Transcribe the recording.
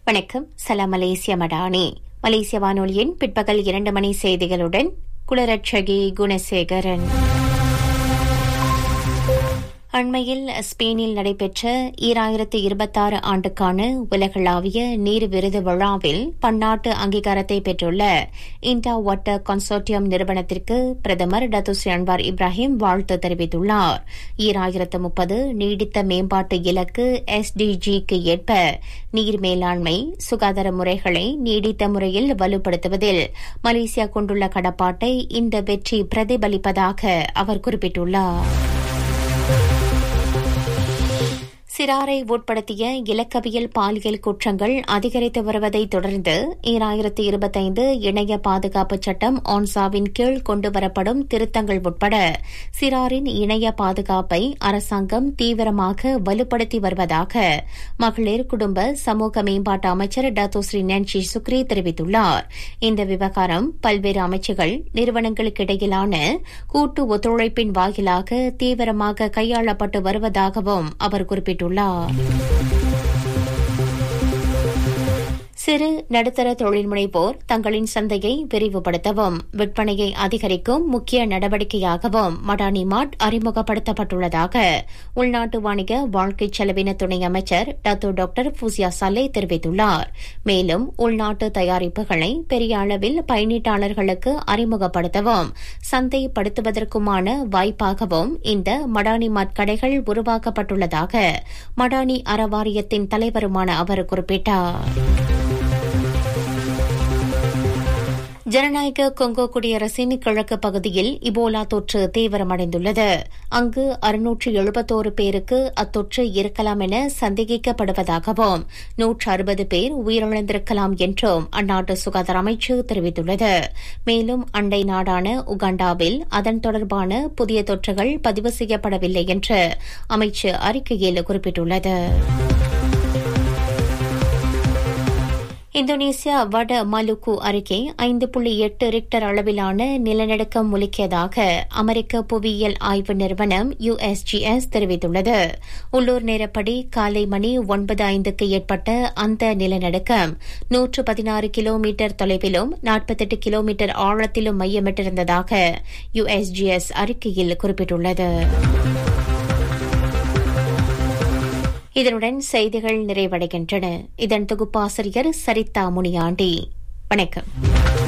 வணக்கம் சலாம் மலேசிய மடானி மலேசிய வானொலியின் பிற்பகல் இரண்டு மணி செய்திகளுடன் குளரட்சகி குணசேகரன் அண்மையில் ஸ்பெயினில் நடைபெற்ற ஈராயிரத்து இருபத்தாறு ஆண்டுக்கான உலகளாவிய நீர் விருது விழாவில் பன்னாட்டு அங்கீகாரத்தை பெற்றுள்ள இண்டா வாட்டர் கன்சோர்டியம் நிறுவனத்திற்கு பிரதமர் டத்துஸ்ரீ அன்வார் இப்ராஹிம் வாழ்த்து தெரிவித்துள்ளார் ஈராயிரத்து முப்பது நீடித்த மேம்பாட்டு இலக்கு எஸ்டிஜிக்கு ஏற்ப நீர் மேலாண்மை சுகாதார முறைகளை நீடித்த முறையில் வலுப்படுத்துவதில் மலேசியா கொண்டுள்ள கடப்பாட்டை இந்த வெற்றி பிரதிபலிப்பதாக அவர் குறிப்பிட்டுள்ளார் சிறாரை உட்படுத்திய இலக்கவியல் பாலியல் குற்றங்கள் அதிகரித்து வருவதை தொடர்ந்து ஈராயிரத்து இருபத்தைந்து இணைய பாதுகாப்பு சட்டம் ஆன்சாவின் கீழ் கொண்டுவரப்படும் திருத்தங்கள் உட்பட சிறாரின் இணைய பாதுகாப்பை அரசாங்கம் தீவிரமாக வலுப்படுத்தி வருவதாக மகளிர் குடும்ப சமூக மேம்பாட்டு அமைச்சர் டாத்தோஸ்ரீ நான்சி சுக்ரி தெரிவித்துள்ளார் இந்த விவகாரம் பல்வேறு அமைச்சுகள் நிறுவனங்களுக்கு இடையிலான கூட்டு ஒத்துழைப்பின் வாயிலாக தீவிரமாக கையாளப்பட்டு வருவதாகவும் அவர் குறிப்பிட்டுள்ளார் சிறு நடுத்தர தொழில் முனைவோர் தங்களின் சந்தையை விரிவுபடுத்தவும் விற்பனையை அதிகரிக்கும் முக்கிய நடவடிக்கையாகவும் மடானி மாட் அறிமுகப்படுத்தப்பட்டுள்ளதாக உள்நாட்டு வணிக வாழ்க்கை செலவின துணை அமைச்சர் டத்து டாக்டர் ஃபூசியா சலே தெரிவித்துள்ளார் மேலும் உள்நாட்டு தயாரிப்புகளை பெரிய அளவில் பயனீட்டாளர்களுக்கு அறிமுகப்படுத்தவும் சந்தைப்படுத்துவதற்குமான வாய்ப்பாகவும் இந்த மடானி மாட் கடைகள் உருவாக்கப்பட்டுள்ளதாக மடானி அறவாரியத்தின் தலைவருமான அவர் குறிப்பிட்டார் ஜனநாயக கொங்கோ குடியரசின் கிழக்கு பகுதியில் இபோலா தொற்று தீவிரமடைந்துள்ளது அங்கு அறுநூற்று எழுபத்தோரு பேருக்கு அத்தொற்று இருக்கலாம் என சந்தேகிக்கப்படுவதாகவும் நூற்று அறுபது பேர் உயிரிழந்திருக்கலாம் என்றும் அந்நாட்டு சுகாதார அமைச்சு தெரிவித்துள்ளது மேலும் அண்டை நாடான உகாண்டாவில் அதன் தொடர்பான புதிய தொற்றுகள் பதிவு செய்யப்படவில்லை என்று அமைச்சு அறிக்கையில் குறிப்பிட்டுள்ளது இந்தோனேசியா வட மலுக்கு அருகே ஐந்து புள்ளி எட்டு ரிக்டர் அளவிலான நிலநடுக்கம் முழுக்கியதாக அமெரிக்க புவியியல் ஆய்வு நிறுவனம் யுஎஸ்ஜிஎஸ் தெரிவித்துள்ளது உள்ளூர் நேரப்படி காலை மணி ஒன்பது ஐந்துக்கு ஏற்பட்ட அந்த நிலநடுக்கம் நூற்று பதினாறு கிலோமீட்டர் தொலைவிலும் நாற்பத்தெட்டு கிலோமீட்டர் ஆழத்திலும் மையமிட்டிருந்ததாக யுஎஸ்ஜிஎஸ் அறிக்கையில் குறிப்பிட்டுள்ளது இதனுடன் செய்திகள் நிறைவடைகின்றன இதன் தொகுப்பாசிரியர் சரிதா முனியாண்டி வணக்கம்